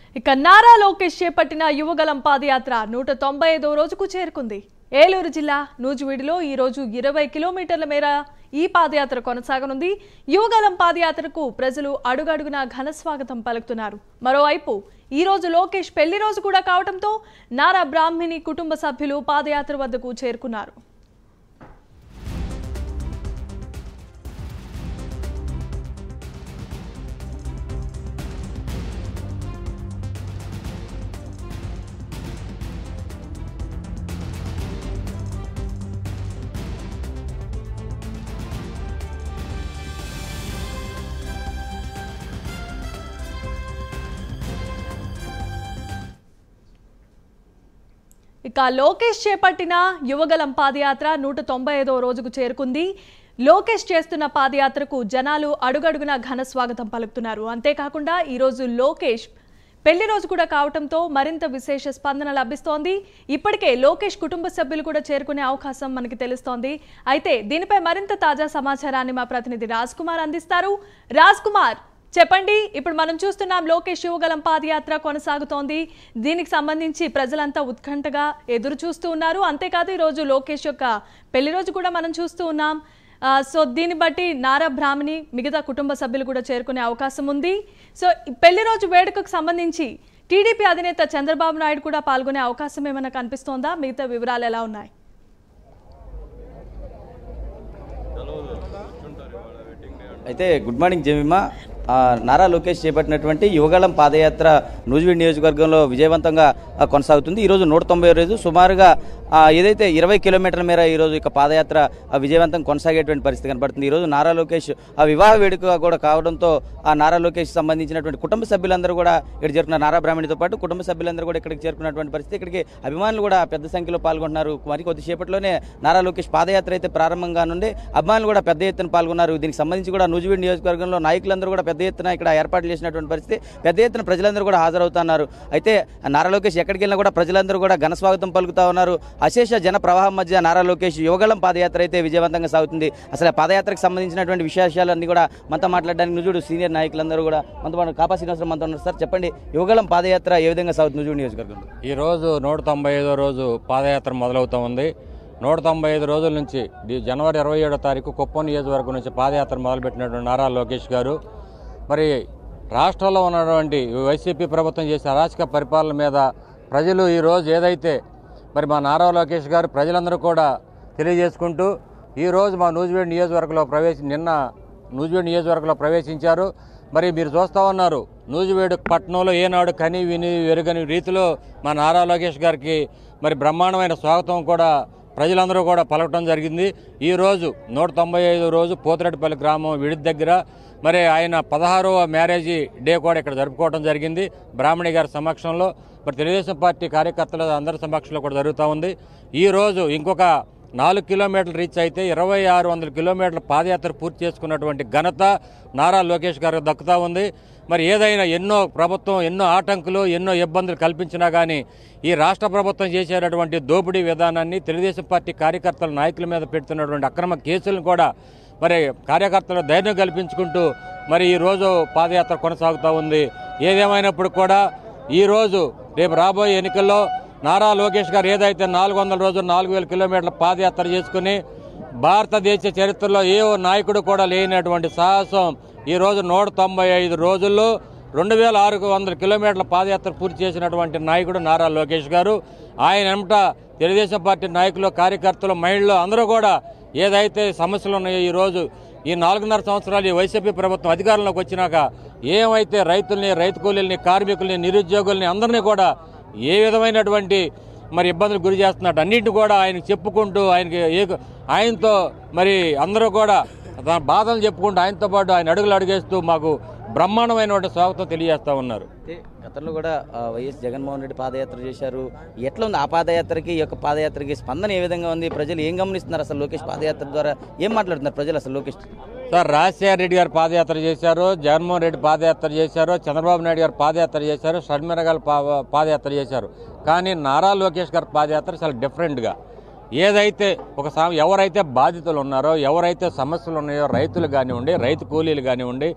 ఇక నారా లోకేష్ చేపట్టిన యువగలం పాదయాత్ర నూట తొంభై ఐదో రోజుకు చేరుకుంది ఏలూరు జిల్లా నూజివీడులో ఈ రోజు ఇరవై కిలోమీటర్ల మేర ఈ పాదయాత్ర కొనసాగనుంది యువగలం పాదయాత్రకు ప్రజలు అడుగడుగునా ఘన స్వాగతం పలుకుతున్నారు మరోవైపు ఈ రోజు లోకేష్ పెళ్లి రోజు కూడా కావడంతో నారా బ్రాహ్మిణి కుటుంబ సభ్యులు పాదయాత్ర వద్దకు చేరుకున్నారు ఇక లోకేష్ చేపట్టిన యువగలం పాదయాత్ర నూట తొంభై ఐదో రోజుకు చేరుకుంది లోకేష్ చేస్తున్న పాదయాత్రకు జనాలు అడుగడుగునా ఘన స్వాగతం పలుకుతున్నారు అంతేకాకుండా ఈరోజు లోకేష్ పెళ్లి రోజు కూడా కావడంతో మరింత విశేష స్పందన లభిస్తోంది ఇప్పటికే లోకేష్ కుటుంబ సభ్యులు కూడా చేరుకునే అవకాశం మనకి తెలుస్తోంది అయితే దీనిపై మరింత తాజా సమాచారాన్ని మా ప్రతినిధి రాజ్ కుమార్ అందిస్తారు రాజ్ కుమార్ చెప్పండి ఇప్పుడు మనం చూస్తున్నాం లోకేష్ యువగలం పాదయాత్ర కొనసాగుతోంది దీనికి సంబంధించి ప్రజలంతా ఉత్కంఠగా ఎదురు చూస్తూ ఉన్నారు అంతేకాదు ఈరోజు లోకేష్ యొక్క పెళ్లి రోజు కూడా మనం చూస్తూ ఉన్నాం ఆ, సో దీన్ని బట్టి నారా బ్రాహ్మణి మిగతా కుటుంబ సభ్యులు కూడా చేరుకునే అవకాశం ఉంది సో ఈ పెళ్లి రోజు వేడుకకు సంబంధించి టీడీపీ అధినేత చంద్రబాబు నాయుడు కూడా పాల్గొనే అవకాశం ఏమైనా కనిపిస్తోందా మిగతా వివరాలు ఎలా ఉన్నాయి అయితే గుడ్ మార్నింగ్ జమీమా ఆ, నారా లోకేష్ చేపట్టినటువంటి యువగళం పాదయాత్ర నూజివీడ్ నియోజకవర్గంలో విజయవంతంగా ఆ, కొనసాగుతుంది ఈరోజు నూట తొంభై రోజు సుమారుగా ఆ, ఏదైతే ఇరవై కిలోమీటర్ల మేర ఈరోజు ఇక పాదయాత్ర ఆ, విజయవంతం కొనసాగేటువంటి పరిస్థితి కనబడుతుంది ఈరోజు నారా లోకేష్ ఆ వివాహ వేడుక కూడా కావడంతో ఆ నారా లోకేష్ సంబంధించినటువంటి కుటుంబ సభ్యులందరూ కూడా ఇక్కడ చేరుకున్నారు నారా బ్రాహ్మణితో పాటు కుటుంబ సభ్యులందరూ కూడా ఇక్కడికి చేరుకున్నటువంటి పరిస్థితి ఇక్కడికి అభిమానులు కూడా పెద్ద సంఖ్యలో పాల్గొంటున్నారు మరి కొద్దిసేపట్లోనే నారా లోకేష్ పాదయాత్ర అయితే ప్రారంభంగా నుండి అభిమానులు కూడా పెద్ద ఎత్తున పాల్గొన్నారు దీనికి సంబంధించి కూడా నూజివీడ్ నియోజకవర్గంలో నాయకులందరూ కూడా పెద్ద ఎత్తున ఇక్కడ ఏర్పాట్లు చేసినటువంటి పరిస్థితి పెద్ద ఎత్తున ప్రజలందరూ కూడా హాజరవుతున్నారు అయితే నారా లోకేష్ ఎక్కడికి వెళ్ళినా కూడా ప్రజలందరూ కూడా ఘన స్వాగతం పలుకుతా ఉన్నారు అశేష జన ప్రవాహం మధ్య నారా లోకేష్ యువగళం పాదయాత్ర అయితే విజయవంతంగా సాగుతుంది అసలు ఆ పాదయాత్రకు సంబంధించినటువంటి విశేషాలన్నీ కూడా మనతో మాట్లాడడానికి నుజుడు సీనియర్ నాయకులందరూ కూడా మనతో పాటు కాపా శ్రీనివాసరావు మనతో ఉన్నారు సార్ చెప్పండి యువగళం పాదయాత్ర ఏ విధంగా సాగుతుంది నుజుడు నియోజకవర్గంలో ఈ రోజు నూట తొంభై ఐదో రోజు పాదయాత్ర మొదలవుతూ ఉంది నూట తొంభై ఐదు రోజుల నుంచి డి- జనవరి ఇరవై ఏడో తారీఖు కుప్పం నియోజకవర్గం నుంచి పాదయాత్ర మొదలుపెట్టినటువంటి నారా లోకేష్ గారు మరి రాష్ట్రంలో ఉన్నటువంటి వైసీపీ ప్రభుత్వం చేసే అరాచక పరిపాలన మీద ప్రజలు ఈ రోజు ఏదైతే మరి మా నారా లోకేష్ గారు ప్రజలందరూ కూడా తెలియజేసుకుంటూ ఈ రోజు మా నూజివేడ్ నియోజకవర్గంలో ప్రవేశ నిన్న నూజివేడ్ నియోజకవర్గంలో ప్రవేశించారు మరి మీరు చూస్తూ ఉన్నారు నూజివేడు పట్టణంలో ఏనాడు కని విని వెరుగని రీతిలో మా నారా లోకేష్ గారికి మరి బ్రహ్మాండమైన స్వాగతం కూడా ప్రజలందరూ కూడా పలకటం జరిగింది ఈ రోజు నూట తొంభై ఐదు రోజు పోతిరెడ్డిపల్లి గ్రామం విడిది దగ్గర మరి ఆయన పదహారవ మ్యారేజీ డే కూడా ఇక్కడ జరుపుకోవడం జరిగింది బ్రాహ్మణి గారి సమక్షంలో మరి తెలుగుదేశం పార్టీ కార్యకర్తల అందరి సమక్షంలో కూడా జరుగుతూ ఉంది ఈ రోజు ఇంకొక నాలుగు కిలోమీటర్లు రీచ్ అయితే ఇరవై ఆరు వందల కిలోమీటర్ల పాదయాత్ర పూర్తి చేసుకున్నటువంటి ఘనత నారా లోకేష్ గారికి దక్కుతా ఉంది మరి ఏదైనా ఎన్నో ప్రభుత్వం ఎన్నో ఆటంకులు ఎన్నో ఇబ్బందులు కల్పించినా కానీ ఈ రాష్ట్ర ప్రభుత్వం చేసేటటువంటి దోపిడీ విధానాన్ని తెలుగుదేశం పార్టీ కార్యకర్తల నాయకుల మీద పెడుతున్నటువంటి అక్రమ కేసులను కూడా మరి కార్యకర్తలు ధైర్యం కల్పించుకుంటూ మరి ఈ రోజు పాదయాత్ర కొనసాగుతూ ఉంది ఏదేమైనప్పుడు కూడా ఈ రోజు రేపు రాబోయే ఎన్నికల్లో నారా లోకేష్ గారు ఏదైతే నాలుగు వందల రోజులు నాలుగు వేల కిలోమీటర్ల పాదయాత్ర చేసుకుని భారతదేశ చరిత్రలో ఏ ఓ నాయకుడు కూడా లేనటువంటి సాహసం ఈ రోజు నూట తొంభై ఐదు రోజుల్లో రెండు వేల ఆరు వందల కిలోమీటర్ల పాదయాత్ర పూర్తి చేసినటువంటి నాయకుడు నారా లోకేష్ గారు ఆయన వెంట తెలుగుదేశం పార్టీ నాయకులు కార్యకర్తలు మహిళలు అందరూ కూడా ఏదైతే సమస్యలు ఉన్నాయో ఈ రోజు ఈ నాలుగున్నర సంవత్సరాలు ఈ వైసీపీ ప్రభుత్వం అధికారంలోకి వచ్చినాక ఏమైతే రైతుల్ని రైతు కూలీల్ని కార్మికుల్ని నిరుద్యోగుల్ని అందరినీ కూడా ఏ విధమైనటువంటి మరి ఇబ్బందులు గురి చేస్తున్నట్టు అన్నింటిని కూడా ఆయనకు చెప్పుకుంటూ ఆయనకి ఏ- ఆయనతో మరి అందరూ కూడా తన బాధలు చెప్పుకుంటూ ఆయనతో పాటు ఆయన అడుగులు అడుగేస్తూ మాకు బ్రహ్మాండమైనటువంటి స్వాగతం తెలియజేస్తా ఉన్నారు అయితే గతంలో కూడా ఆ, వైఎస్ జగన్మోహన్ రెడ్డి పాదయాత్ర చేశారు ఎట్లా ఉంది ఆ పాదయాత్రకి ఈ యొక్క పాదయాత్రకి స్పందన ఏ విధంగా ఉంది ప్రజలు ఏం గమనిస్తున్నారు అసలు లోకేష్ పాదయాత్ర ద్వారా ఏం మాట్లాడుతున్నారు ప్రజలు అసలు లోకేష్ సార్ రాజశేఖర రెడ్డి గారు పాదయాత్ర చేశారు జగన్మోహన్ రెడ్డి పాదయాత్ర చేశారు చంద్రబాబు నాయుడు గారు పాదయాత్ర చేశారు షర్మిల గారు పా- పాదయాత్ర చేశారు కానీ నారా లోకేష్ గారి పాదయాత్ర చాలా డిఫరెంట్గా ఏదైతే ఒక సా- ఎవరైతే బాధితులు ఉన్నారో ఎవరైతే సమస్యలు ఉన్నాయో రైతులు కానివ్వండి రైతు కూలీలు కానివ్వండి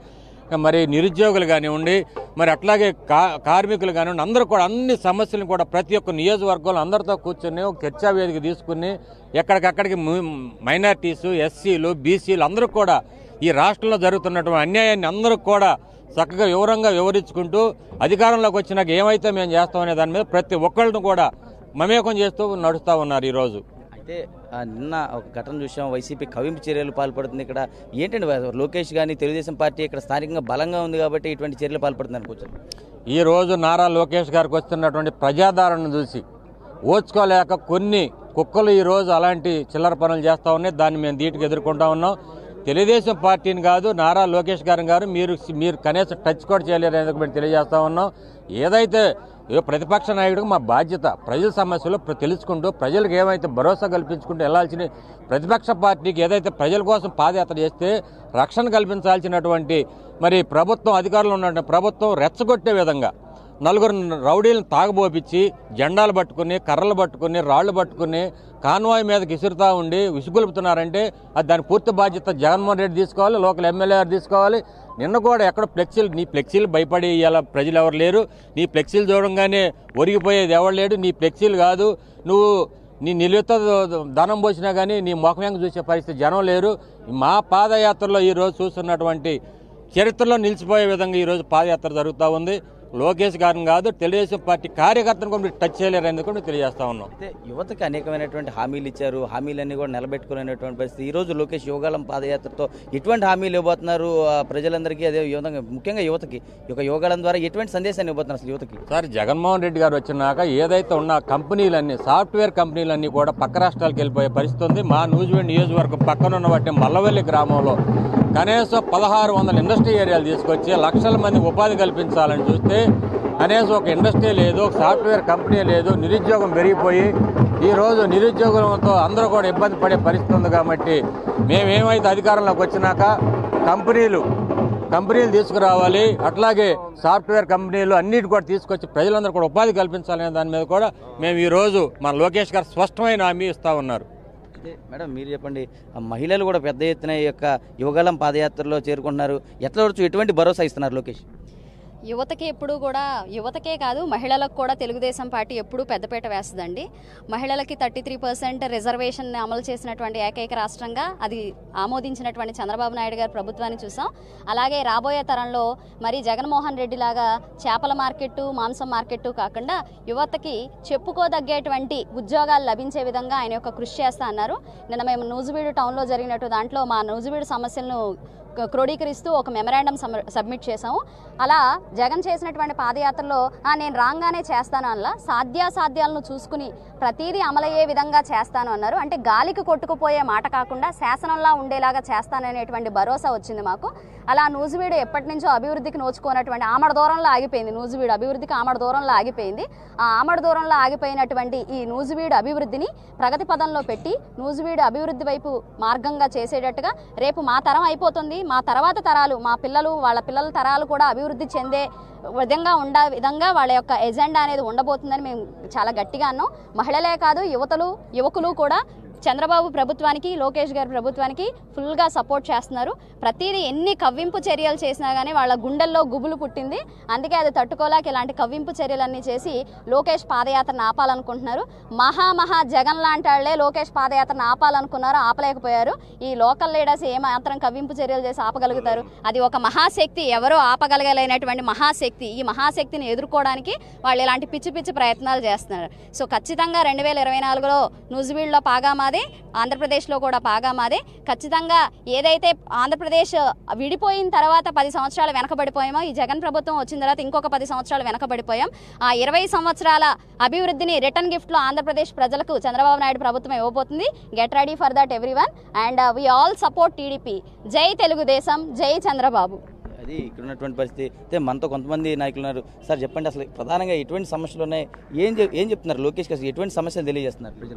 మరి నిరుద్యోగులు కానివ్వండి మరి అట్లాగే కా కార్మికులు కానివ్వండి అందరూ కూడా అన్ని సమస్యలను కూడా ప్రతి ఒక్క నియోజకవర్గంలో అందరితో కూర్చొని ఒక చర్చా వేదిక తీసుకుని ఎక్కడికక్కడికి మైనార్టీసు ఎస్సీలు బీసీలు అందరూ కూడా ఈ రాష్ట్రంలో జరుగుతున్నటువంటి అన్యాయాన్ని అందరూ కూడా చక్కగా వివరంగా వివరించుకుంటూ అధికారంలోకి వచ్చినాక ఏమైతే మేము చేస్తామనే దాని మీద ప్రతి ఒక్కళ్ళను కూడా మమేకం చేస్తూ నడుస్తూ ఉన్నారు ఈరోజు అయితే ఆ, నిన్న ఒక ఘటన చూసాం వైసీపీ కవింపు చర్యలు పాల్పడుతుంది ఇక్కడ ఏంటండి లోకేష్ కానీ తెలుగుదేశం పార్టీ ఇక్కడ స్థానికంగా బలంగా ఉంది కాబట్టి ఇటువంటి చర్యలు పాల్పడుతుంది అనుకోవచ్చు ఈ రోజు నారా లోకేష్ గారికి వస్తున్నటువంటి ప్రజాదరణను చూసి ఓర్చుకోలేక కొన్ని కుక్కలు ఈ రోజు అలాంటి చిల్లర పనులు చేస్తా ఉన్నాయి దాన్ని మేము ధీటుగా ఎదుర్కొంటా ఉన్నాం తెలుగుదేశం పార్టీని కాదు నారా లోకేష్ గారు గారు మీరు మీరు కనీసం టచ్ కూడా చేయలేరు అనేది మేము తెలియజేస్తా ఉన్నాం ఏదైతే ఏ ప్రతిపక్ష నాయకుడికి మా బాధ్యత ప్రజల సమస్యలు ప్ర- తెలుసుకుంటూ ప్రజలకు ఏమైతే భరోసా కల్పించుకుంటూ వెళ్లాల్సిన ప్రతిపక్ష పార్టీకి ఏదైతే ప్రజల కోసం పాదయాత్ర చేస్తే రక్షణ కల్పించాల్సినటువంటి మరి ప్రభుత్వం అధికారంలో ఉన్నటువంటి ప్రభుత్వం రెచ్చగొట్టే విధంగా నలుగురు రౌడీలను తాగబోపించి జెండాలు పట్టుకుని కర్రలు పట్టుకుని రాళ్లు పట్టుకుని కాన్వాయ్ మీదకి విసురుతా ఉండి విసుగొలుపుతున్నారంటే అది దాని పూర్తి బాధ్యత జగన్మోహన్ రెడ్డి తీసుకోవాలి లోకల్ ఎమ్మెల్యే గారు తీసుకోవాలి నిన్న కూడా ఎక్కడ ఫ్లెక్సీలు నీ ఫ్లెక్సీలు భయపడి ఇవాళ ప్రజలు ఎవరు లేరు నీ ఫ్లెక్సీలు చూడంగానే ఒరిగిపోయేది ఎవరు లేడు నీ ఫ్లెక్సీలు కాదు నువ్వు నీ నిలువెత్త ధనం పోసినా కానీ నీ ముఖం చూసే పరిస్థితి జనం లేరు మా పాదయాత్రలో ఈరోజు చూస్తున్నటువంటి చరిత్రలో నిలిచిపోయే విధంగా ఈరోజు పాదయాత్ర జరుగుతూ ఉంది లోకేష్ గారిని కాదు తెలుగుదేశం పార్టీ కార్యకర్తను కూడా మీరు టచ్ చేయలేరు ఎందుకు కూడా తెలియజేస్తా ఉన్నాం అయితే యువతకి అనేకమైనటువంటి హామీలు ఇచ్చారు హామీలన్నీ కూడా నిలబెట్టుకోలేనటువంటి పరిస్థితి ఈ రోజు లోకేష్ యువగాళం పాదయాత్రతో ఎటువంటి హామీలు ఇవ్వబోతున్నారు ఆ ప్రజలందరికీ అదే యువతంగా ముఖ్యంగా యువతకి ఈ యొక్క యువగాళం ద్వారా ఎటువంటి సందేశాన్ని ఇవ్వబోతున్నారు అసలు యువతకి సార్ జగన్మోహన్ రెడ్డి గారు వచ్చినాక ఏదైతే ఉన్న కంపెనీలన్నీ సాఫ్ట్వేర్ కంపెనీలన్నీ కూడా పక్క రాష్ట్రాలకు వెళ్ళిపోయే పరిస్థితి ఉంది మా నూజివీడ్ నియోజకవర్గం పక్కన ఉన్నటువంటి మల్లవల్లి గ్రామంలో కనీసం పదహారు వందల ఇండస్ట్రీ ఏరియాలు తీసుకొచ్చి లక్షల మంది ఉపాధి కల్పించాలని చూస్తే కనీసం ఒక ఇండస్ట్రీ లేదు ఒక సాఫ్ట్వేర్ కంపెనీ లేదు నిరుద్యోగం పెరిగిపోయి ఈ రోజు నిరుద్యోగంతో అందరూ కూడా ఇబ్బంది పడే పరిస్థితి ఉంది కాబట్టి మేమేమైతే అధికారంలోకి వచ్చినాక కంపెనీలు కంపెనీలు తీసుకురావాలి అట్లాగే సాఫ్ట్వేర్ కంపెనీలు అన్నిటి కూడా తీసుకొచ్చి ప్రజలందరూ కూడా ఉపాధి కల్పించాలనే దాని మీద కూడా మేము ఈ రోజు మన లోకేష్ గారు స్పష్టమైన హామీ ఇస్తా ఉన్నారు అయితే మేడం మీరు చెప్పండి ఆ మహిళలు కూడా పెద్ద ఎత్తున ఈ యొక్క యువగాళం పాదయాత్రలో చేరుకుంటున్నారు ఎట్లా వచ్చు ఎటువంటి భరోసా ఇస్తున్నారు లోకేష్ యువతకి ఎప్పుడు కూడా యువతకే కాదు మహిళలకు కూడా తెలుగుదేశం పార్టీ ఎప్పుడూ పెద్దపీట వేస్తుందండి మహిళలకి థర్టీ త్రీ పర్సెంట్ రిజర్వేషన్ అమలు చేసినటువంటి ఏకైక రాష్ట్రంగా అది ఆమోదించినటువంటి చంద్రబాబు నాయుడు గారి ప్రభుత్వాన్ని చూసాం అలాగే రాబోయే తరంలో మరి జగన్మోహన్ రెడ్డి లాగా చేపల మార్కెట్టు మాంసం మార్కెట్టు కాకుండా యువతకి చెప్పుకోదగ్గేటువంటి ఉద్యోగాలు లభించే విధంగా ఆయన యొక్క కృషి చేస్తా అన్నారు నిన్న మేము నూజివీడు టౌన్లో జరిగినట్టు దాంట్లో మా నూజివీడు సమస్యలను క- క్రోడీకరిస్తూ ఒక మెమరాండం సబ్మిట్ చేశాము అలా జగన్ చేసినటువంటి పాదయాత్రలో "ఆ, నేను రాగానే చేస్తాను అలా సాధ్యాసాధ్యాలను చూసుకుని ప్రతిదీ అమలయ్యే విధంగా చేస్తాను అన్నారు అంటే గాలికి కొట్టుకుపోయే మాట కాకుండా శాసనంలా ఉండేలాగా చేస్తాననేటువంటి భరోసా వచ్చింది మాకు అలా నూజివీడు ఎప్పటి నుంచో అభివృద్ధికి నోచుకున్నటువంటి ఆమడ దూరంలో ఆగిపోయింది నూజివీడు అభివృద్ధికి ఆమడ దూరంలో ఆగిపోయింది ఆ ఆమడ దూరంలో ఆగిపోయినటువంటి ఈ నూజివీడు అభివృద్ధిని ప్రగతి పదంలో పెట్టి నూజివీడు అభివృద్ధి వైపు మార్గంగా చేసేటట్టుగా రేపు మా తరం అయిపోతుంది మా తర్వాత తరాలు మా పిల్లలు వాళ్ళ పిల్లల తరాలు కూడా అభివృద్ధి చెందే విధంగా ఉండ విధంగా వాళ్ళ యొక్క ఎజెండా అనేది ఉండబోతుందని మేము చాలా గట్టిగా అన్నాం మహిళలే కాదు యువతలు యువకులు కూడా చంద్రబాబు ప్రభుత్వానికి లోకేష్ గారి ప్రభుత్వానికి ఫుల్గా సపోర్ట్ చేస్తున్నారు ప్రతిదీ ఎన్ని కవ్వింపు చర్యలు చేసినా కానీ వాళ్ళ గుండెల్లో గుబులు పుట్టింది అందుకే అది తట్టుకోలేక ఇలాంటి కవ్వింపు చర్యలన్నీ చేసి లోకేష్ పాదయాత్రను ఆపాలనుకుంటున్నారు మహా మహా జగన్ లాంటి వాళ్ళే లోకేష్ పాదయాత్రను ఆపాలనుకున్నారు ఆపలేకపోయారు ఈ లోకల్ లీడర్స్ ఏ మాత్రం కవ్వింపు చర్యలు చేసి ఆపగలుగుతారు అది ఒక మహాశక్తి ఎవరో ఆపగలగలేనటువంటి మహాశక్తి ఈ మహాశక్తిని ఎదుర్కోవడానికి వాళ్ళు ఇలాంటి పిచ్చి పిచ్చి ప్రయత్నాలు చేస్తున్నారు సో ఖచ్చితంగా రెండు వేల ఇరవై నాలుగులో న్యూజివీడ్లో పాగా మాదే ఆంధ్రప్రదేశ్లో కూడా పాగా మాదే ఖచ్చితంగా ఏదైతే ఆంధ్రప్రదేశ్ విడిపోయిన తర్వాత పది సంవత్సరాలు వెనకబడిపోయామో ఈ జగన్ ప్రభుత్వం వచ్చిన తర్వాత ఇంకొక పది సంవత్సరాలు వెనకబడిపోయాం ఆ ఇరవై సంవత్సరాల అభివృద్ధిని రిటర్న్ గిఫ్ట్లో ఆంధ్రప్రదేశ్ ప్రజలకు చంద్రబాబు నాయుడు ప్రభుత్వం ఇవ్వబోతుంది get ready for that everyone and we all support TDP జై తెలుగుదేశం జై చంద్రబాబు అది ఇక్కడ ఉన్నటువంటి పరిస్థితి అయితే మనతో కొంతమంది నాయకులు ఉన్నారు సార్ చెప్పండి అసలు ప్రధానంగా ఎటువంటి సమస్యలు ఉన్నాయి ఏం చెప్- ఏం చెప్తున్నారు లోకేష్ అసలు ఎటువంటి సమస్యలు తెలియజేస్తున్నారు ప్రజలు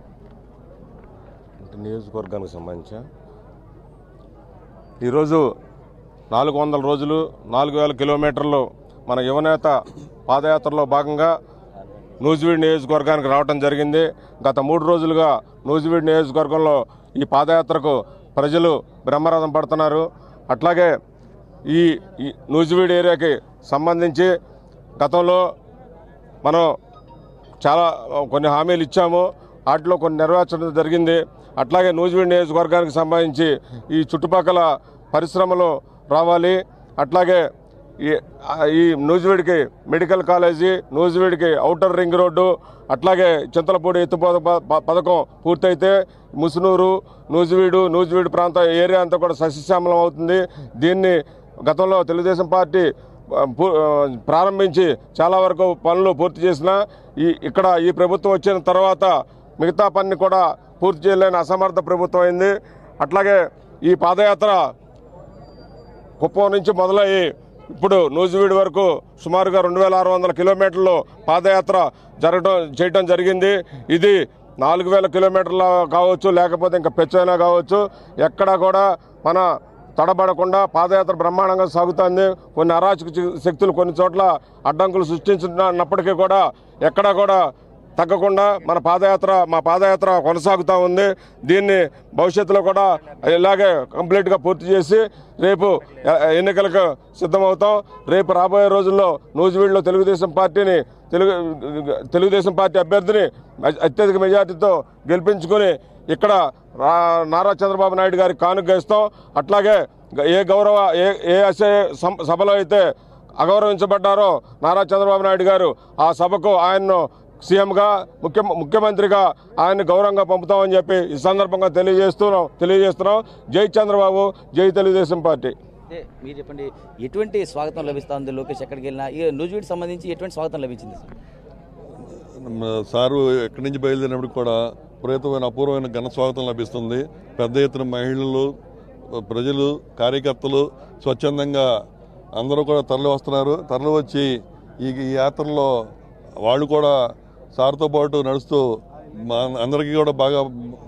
అంటే నియోజకవర్గానికి సంబంధించి ఈరోజు నాలుగు వందల రోజులు నాలుగు వేల కిలోమీటర్లు మన యువనేత పాదయాత్రలో భాగంగా నూజివీడ్ నియోజకవర్గానికి రావడం జరిగింది గత మూడు రోజులుగా నూజివీడ్ నియోజకవర్గంలో ఈ పాదయాత్రకు ప్రజలు బ్రహ్మరథం పడుతున్నారు అట్లాగే ఈ ఈ నూజివీడు ఏరియాకి సంబంధించి గతంలో మనం చాలా కొన్ని హామీలు ఇచ్చాము వాటిలో కొన్ని నెరవేర్చడం జరిగింది అట్లాగే నూజివీడు నియోజకవర్గానికి సంబంధించి ఈ చుట్టుపక్కల పరిశ్రమలు రావాలి అట్లాగే ఈ ఆ, ఈ నూజివీడికి మెడికల్ కాలేజీ నూజివీడికి ఔటర్ రింగ్ రోడ్డు అట్లాగే చింతలపూడి ఎత్తుపోత ప- ప- పథకం పూర్తయితే ముసునూరు నూజివీడు నూజివీడు ప్రాంత ఏరియా అంతా కూడా సస్యశ్యామలం అవుతుంది దీన్ని గతంలో తెలుగుదేశం పార్టీ ఆ, పూ- ఆ, ప్రారంభించి చాలా వరకు పనులు పూర్తి చేసిన ఈ ఇక్కడ ఈ ప్రభుత్వం వచ్చిన తర్వాత మిగతా పని కూడా పూర్తి చేయలేని అసమర్థ ప్రభుత్వం అయింది అట్లాగే ఈ పాదయాత్ర కుప్పం నుంచి మొదలయ్యి ఇప్పుడు నూజివీడు వరకు సుమారుగా రెండు వేల ఆరు వందల కిలోమీటర్లు పాదయాత్ర జరగడం చేయడం జరిగింది ఇది నాలుగు వేల కిలోమీటర్ల కావచ్చు లేకపోతే ఇంకా పెచ్చైనా కావచ్చు ఎక్కడా కూడా మన తడబడకుండా పాదయాత్ర బ్రహ్మాండంగా సాగుతుంది కొన్ని అరాచక శ- శక్తులు కొన్ని చోట్ల అడ్డంకులు సృష్టించినప్పటికీ కూడా ఎక్కడా కూడా తగ్గకుండా మన పాదయాత్ర మా పాదయాత్ర కొనసాగుతూ ఉంది దీన్ని భవిష్యత్తులో కూడా ఇలాగే కంప్లీట్గా పూర్తి చేసి రేపు ఎ- ఎన్నికలకు సిద్ధమవుతాం రేపు రాబోయే రోజుల్లో నూజివీడులో తెలుగుదేశం పార్టీని తెలుగు తెలుగుదేశం పార్టీ అభ్యర్థిని అత్యధిక మెజార్టీతో గెలిపించుకొని ఇక్కడ రా- నారా చంద్రబాబు నాయుడు గారికి కానుక ఇస్తాం అట్లాగే ఏ గౌరవ ఏ ఏ అసే సం- సభలో అయితే అగౌరవించబడ్డారో నారా చంద్రబాబు నాయుడు గారు ఆ సభకు ఆయన్ను సీఎంగా ముఖ్య ముఖ్యమంత్రిగా ఆయన్ని గౌరవంగా పంపుతామని చెప్పి ఈ సందర్భంగా తెలియజేస్తున్నాం తెలియజేస్తున్నాం జై చంద్రబాబు జై తెలుగుదేశం పార్టీ అంటే మీరు చెప్పండి ఎటువంటి స్వాగతం లభిస్తా ఉంది లోకేష్ ఎక్కడికి వెళ్ళినా ఈ నూజివీడు సంబంధించి ఎటువంటి స్వాగతం లభించింది సార్? మ- సారు ఎక్కడి నుంచి బయలుదేరినప్పుడు కూడా విపరీతమైన అపూర్వమైన ఘన స్వాగతం లభిస్తుంది పెద్ద ఎత్తున మహిళలు ప్రజలు కార్యకర్తలు స్వచ్ఛందంగా అందరూ కూడా తరలి వస్తున్నారు తరలి వచ్చి ఈ ఈ యాత్రలో వాళ్ళు కూడా సార్తో పాటు నడుస్తూ మా అందరికీ కూడా బాగా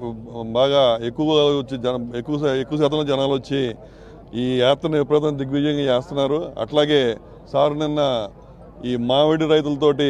బాగా ఎక్కువగా వచ్చి జనం ఎక్కువ శా- ఎక్కువ శాతంలో జనాలు వచ్చి ఈ యాత్రను విపరీతం దిగ్విజయంగా చేస్తున్నారు అట్లాగే సార్ నిన్న ఈ మామిడి రైతులతోటి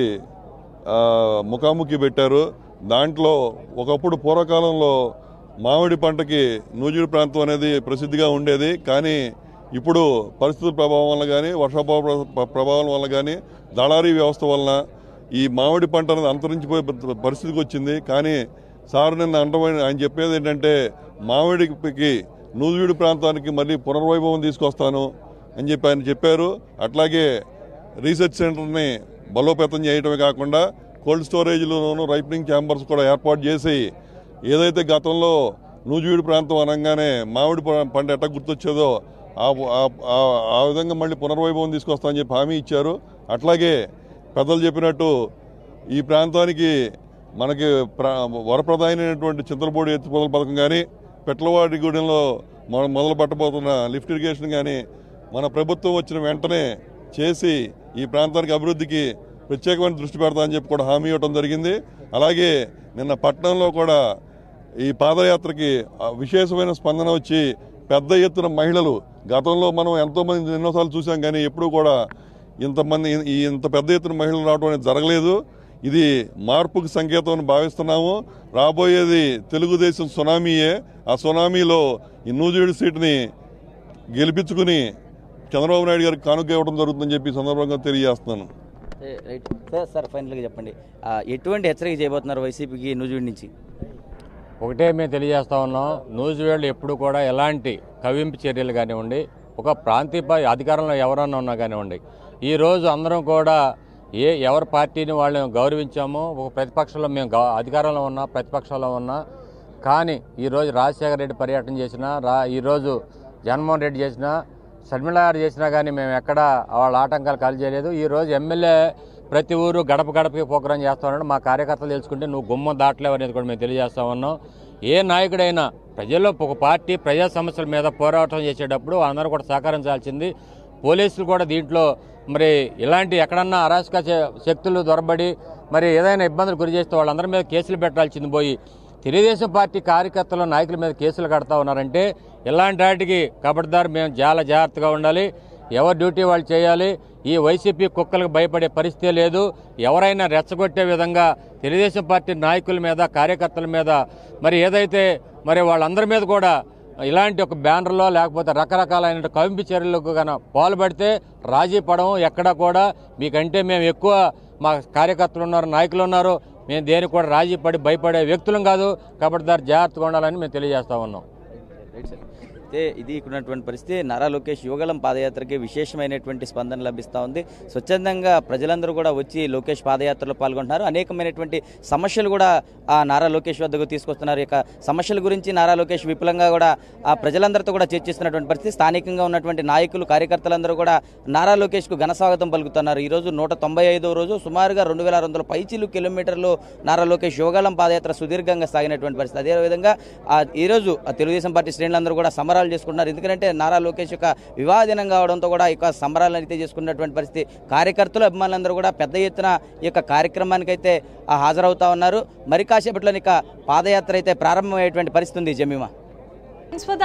ఆ, ముఖాముఖి పెట్టారు దాంట్లో ఒకప్పుడు పూర్వకాలంలో మామిడి పంటకి నూజివీడు ప్రాంతం అనేది ప్రసిద్ధిగా ఉండేది కానీ ఇప్పుడు పరిస్థితుల ప్రభావం వల్ల కానీ వర్షాభావ ప్ర- ప్రభావం వల్ల కానీ దళారీ వ్యవస్థ వలన ఈ మామిడి పంట అనేది అంతరించిపోయే ప- పరిస్థితికి వచ్చింది కానీ సార్ నిన్న అంటమైన ఆయన చెప్పేది ఏంటంటే మామిడికి నూజివీడు ప్రాంతానికి మళ్ళీ పునర్వైభవం తీసుకొస్తాను అని చెప్పి ఆయన చెప్పారు అట్లాగే రీసెర్చ్ సెంటర్ని బలోపేతం చేయడమే కాకుండా కోల్డ్ స్టోరేజ్లోనూ రైపనింగ్ ఛాంబర్స్ కూడా ఏర్పాటు చేసి ఏదైతే గతంలో నూజివీడు ప్రాంతం అనగానే మామిడి ప- పంట ఎట్ట గుర్తొచ్చేదో ఆ- ఆ- ఆ- ఆ విధంగా మళ్ళీ పునర్వైభవం తీసుకొస్తామని చెప్పి హామీ ఇచ్చారు అట్లాగే పెద్దలు చెప్పినట్టు ఈ ప్రాంతానికి మనకి ప్ర- వరప్రదాయమైనటువంటి చింతలపూడి ఎత్తిపోతల పథకం కానీ పెట్లవాడి గూడెంలో మనం మొదలు పట్టబోతున్న లిఫ్ట్ ఇరిగేషన్ కానీ మన ప్రభుత్వం వచ్చిన వెంటనే చేసి ఈ ప్రాంతానికి అభివృద్ధికి ప్రత్యేకమైన దృష్టి పెడతామని చెప్పి కూడా హామీ ఇవ్వడం జరిగింది అలాగే నిన్న పట్టణంలో కూడా ఈ పాదయాత్రకి ఆ విశేషమైన స్పందన వచ్చి పెద్ద ఎత్తున మహిళలు గతంలో మనం ఎంతో మంది ఎన్నోసార్లు చూసాం కానీ ఎప్పుడూ కూడా ఇంతమంది ఈ ఇంత పెద్ద ఎత్తున మహిళలు రావడం అనేది జరగలేదు ఇది మార్పుకు సంకేతం అని భావిస్తున్నాము రాబోయేది తెలుగుదేశం సునామీయే ఆ సునామీలో ఈ నూజివీడు సీటుని గెలిపించుకుని చంద్రబాబు నాయుడు గారికి కానుక ఇవ్వడం జరుగుతుందని చెప్పి ఈ సందర్భంగా తెలియజేస్తున్నాను ఏ, రైట్ సార్ సార్ ఫైనల్గా చెప్పండి ఆ, ఎటువంటి హెచ్చరిక చేయబోతున్నారు వైసీపీకి నూజివీడు నుంచి ఒకటే మేము తెలియజేస్తా ఉన్నాం నూజివేళ్ళు ఎప్పుడు కూడా ఎలాంటి కవింపు చర్యలు కానివ్వండి ఒక ప్రాంతీయ అధికారంలో ఎవరన్నా ఉన్నా కానివ్వండి ఈ రోజు అందరం కూడా ఏ ఎవరి పార్టీని వాళ్ళని గౌరవించామో ఒక ప్రతిపక్షంలో మేము గౌ- అధికారంలో ఉన్నా ప్రతిపక్షంలో ఉన్నా కానీ ఈరోజు రాజశేఖర రెడ్డి పర్యటన చేసినా రా ఈరోజు జగన్మోహన్ రెడ్డి చేసినా షర్మిల గారు చేసినా కానీ మేము ఎక్కడ వాళ్ళ ఆటంకాలు కాల్ చేయలేదు ఈరోజు ఎమ్మెల్యే ప్రతి ఊరు గడప గడపకి ప్రోగ్రాం చేస్తామన్నాడు మా కార్యకర్తలు తెలుసుకుంటే నువ్వు గుమ్మం దాటలేవు అనేది కూడా మేము తెలియజేస్తా ఉన్నాం ఏ నాయకుడైనా ప్రజల్లో ఒక పార్టీ ప్రజా సమస్యల మీద పోరాటం చేసేటప్పుడు అందరూ కూడా సహకరించాల్సింది పోలీసులు కూడా దీంట్లో మరి ఇలాంటి ఎక్కడన్నా అరాచక శ- శక్తులు దొరబడి మరి ఏదైనా ఇబ్బందులు గురి చేస్తే వాళ్ళందరి మీద కేసులు పెట్టాల్సింది పోయి తెలుగుదేశం పార్టీ కార్యకర్తలు నాయకుల మీద కేసులు కడతా ఉన్నారంటే ఇలాంటి వాటికి కబడ్దారు మేము చాలా జాగ్రత్తగా ఉండాలి ఎవరి డ్యూటీ వాళ్ళు చేయాలి ఈ వైసీపీ కుక్కలకు భయపడే పరిస్థితి లేదు ఎవరైనా రెచ్చగొట్టే విధంగా తెలుగుదేశం పార్టీ నాయకుల మీద కార్యకర్తల మీద మరి ఏదైతే మరి వాళ్ళందరి మీద కూడా ఇలాంటి ఒక బ్యానర్లో లేకపోతే రకరకాలైన కవింపు చర్యలకు కనుక పాల్పడితే రాజీ పడము ఎక్కడ కూడా మీకంటే మేము ఎక్కువ మా కార్యకర్తలు ఉన్నారు నాయకులు ఉన్నారు మేము దేనికి కూడా రాజీ పడి భయపడే వ్యక్తులం కాదు కాబట్టి దాన్ని జాగ్రత్తగా ఉండాలని మేము తెలియజేస్తా ఉన్నాం రైట్ సార్ అయితే ఇది ఇక్కడ ఉన్నటువంటి పరిస్థితి నారా లోకేష్ యువగలం పాదయాత్రకి విశేషమైనటువంటి స్పందన లభిస్తూ ఉంది స్వచ్ఛందంగా ప్రజలందరూ కూడా వచ్చి లోకేష్ పాదయాత్రలో పాల్గొంటున్నారు అనేకమైనటువంటి సమస్యలు కూడా ఆ నారా లోకేష్ వద్దకు తీసుకొస్తున్నారు ఇక సమస్యల గురించి నారా లోకేష్ విపులంగా కూడా ఆ ప్రజలందరితో కూడా చర్చిస్తున్నటువంటి పరిస్థితి స్థానికంగా ఉన్నటువంటి నాయకులు కార్యకర్తలందరూ కూడా నారా లోకేష్కు ఘన స్వాగతం పలుకుతున్నారు ఈ రోజు నూట తొంభై ఐదో రోజు సుమారుగా రెండు వేల ఆరు వందల పైచీలు కిలోమీటర్లు నారా లోకేష్ యువగలం పాదయాత్ర సుదీర్ఘంగా సాగినటువంటి పరిస్థితి అదేవిధంగా ఆ ఈరోజు ఆ తెలుగుదేశం పార్టీ శ్రేణులందరూ కూడా సంబరాలు చేసుకుంటున్నారు ఎందుకంటే నారా లోకేష్ యొక్క వివాహ దినం కావడంతో కూడా ఈ యొక్క సంబరాలను అయితే చేసుకున్నటువంటి పరిస్థితి కార్యకర్తలు అభిమానులందరూ కూడా పెద్ద ఎత్తున ఈ యొక్క కార్యక్రమానికి అయితే ఆ, హాజరవుతా ఉన్నారు మరి కాసేపట్లో ఇక పాదయాత్ర అయితే ప్రారంభమయ్యేటువంటి పరిస్థితి ఉంది జమీమా Thanks for the